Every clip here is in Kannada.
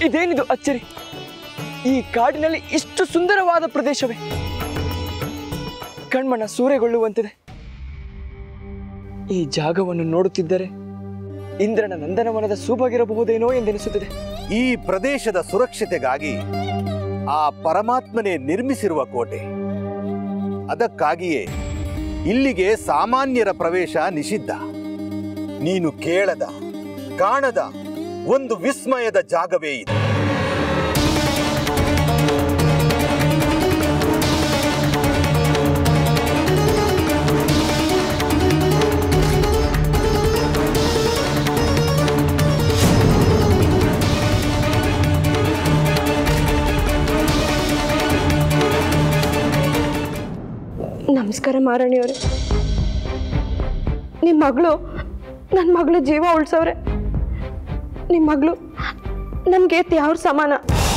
ಇದೇನಿದು ಅಚ್ಚರಿ ಈ ಕಾಡಿನಲ್ಲಿ ಇಷ್ಟು ಸುಂದರವಾದ ಪ್ರದೇಶವೇ ಕಣ್ಮನ ಸೂರೆಗೊಳ್ಳುವಂತಿದೆ ಈ ಜಾಗವನ್ನು ನೋಡುತ್ತಿದ್ದರೆ ಇಂದ್ರನ ನಂದನವನದ ಸೂಬಾಗಿರಬಹುದೇನೋ ಎಂದೆನಿಸುತ್ತದೆ ಈ ಪ್ರದೇಶದ ಸುರಕ್ಷತೆಗಾಗಿ ಆ ಪರಮಾತ್ಮನೇ ನಿರ್ಮಿಸಿರುವ ಕೋಟೆ ಅದಕ್ಕಾಗಿಯೇ ಇಲ್ಲಿಗೆ ಸಾಮಾನ್ಯರ ಪ್ರವೇಶ ನಿಷಿದ್ಧ ನೀನು ಕೇಳದ ಕಾಣದ ಒಂದು ವಿಸ್ಮಯದ ಜಾಗವೇ ಇದು ನಮಸ್ಕಾರ ಮಾರಾಣಿಯವರೇ ನಿಮ್ಮ ಮಗಳು ನನ್ನ ಮಗಳು ಜೀವ ಉಳ್ಸವ್ರೆ ನಿಮ್ಮ ಮಗಳು ನನಗೆ ಯಾವ್ರ ಸಮಾನ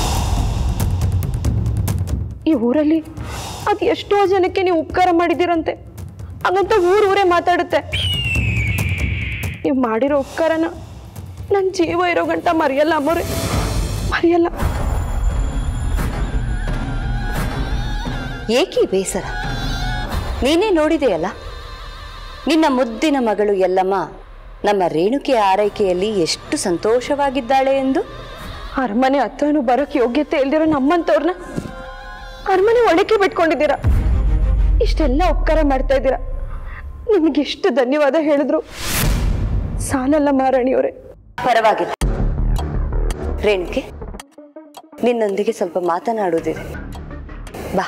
ಈ ಊರಲ್ಲಿ ಅದು ಎಷ್ಟೋ ಜನಕ್ಕೆ ನೀವು ಉಪಕಾರ ಮಾಡಿದ್ದೀರಂತೆ ಹಂಗಂತ ಊರು ಊರೇ ಮಾತಾಡುತ್ತೆ ನೀವು ಮಾಡಿರೋ ಉಪಕಾರನ ನನ್ನ ಜೀವ ಇರೋ ಗಂಟ ಮರೆಯಲ್ಲ ಅಮ್ಮೋರೆ ಮರೆಯಲ್ಲ ಏಕಿ ಬೇಸರ ನೀನೇ ನೋಡಿದೆಯಲ್ಲ ನಿನ್ನ ಮುದ್ದಿನ ಮಗಳು ಎಲ್ಲಮ್ಮ ನಮ್ಮ ರೇಣುಕೆ ಆರೈಕೆಯಲ್ಲಿ ಎಷ್ಟು ಸಂತೋಷವಾಗಿದ್ದಾಳೆ ಎಂದು ಅರಮನೆ ಹತ್ರನೂ ಬರೋಕ್ಕೆ ಯೋಗ್ಯತೆ ಇಲ್ದಿರೋ ನಮ್ಮಂತವ್ರನ್ನ ಅರಮನೆ ಒಳಕ್ಕೆ ಬಿಟ್ಕೊಂಡಿದ್ದೀರಾ ಇಷ್ಟೆಲ್ಲ ಉಪಕಾರ ಮಾಡ್ತಾ ಇದ್ದೀರಾ ನಿಮಗೆ ಎಷ್ಟು ಧನ್ಯವಾದ ಹೇಳಿದ್ರು ಸಾಲಲ್ಲ ಮಾರಾಣಿಯವರೇ ಪರವಾಗಿಲ್ಲ ರೇಣುಕೆ ನಿನ್ನೊಂದಿಗೆ ಸ್ವಲ್ಪ ಮಾತನಾಡುವುದಿದೆ ಬಾ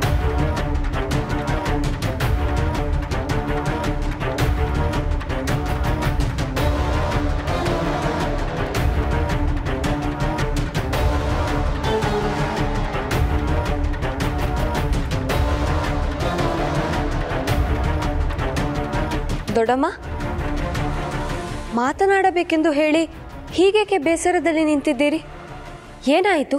ದೊಡ್ಡಮ್ಮ ಮಾತನಾಡಬೇಕೆಂದು ಹೇಳಿ ಹೀಗೇಕೆ ಬೇಸರದಲ್ಲಿ ನಿಂತಿದ್ದೀರಿ ಏನಾಯಿತು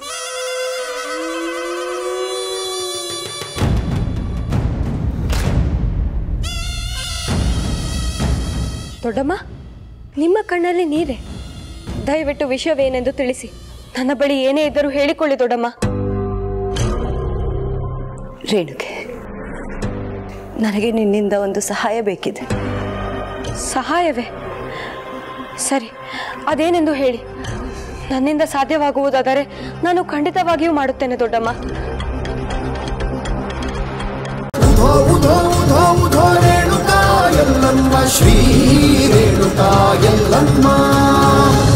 ದೊಡ್ಡಮ್ಮ ನಿಮ್ಮ ಕಣ್ಣಲ್ಲಿ ನೀರೇ ದಯವಿಟ್ಟು ವಿಷಯವೇನೆಂದು ತಿಳಿಸಿ ನನ್ನ ಬಳಿ ಏನೇ ಇದ್ದರೂ ಹೇಳಿಕೊಳ್ಳಿ ದೊಡ್ಡಮ್ಮ ರೇಣುಕೆ ನನಗೆ ನಿನ್ನಿಂದ ಒಂದು ಸಹಾಯ ಬೇಕಿದೆ ಸಹಾಯವೇ ಸರಿ ಅದೇನೆಂದು ಹೇಳಿ ನನ್ನಿಂದ ಸಾಧ್ಯವಾಗುವುದಾದರೆ ನಾನು ಖಂಡಿತವಾಗಿಯೂ ಮಾಡುತ್ತೇನೆ ದೊಡ್ಡಮ್ಮ ಉಧೋ ಉಧೋ ಉಧೋ ಉಧೋ ರೇಣುಕಾ ಎಲ್ಲಮ್ಮ ಶ್ರೀ ರೇಣುಕಾ ಎಲ್ಲಮ್ಮ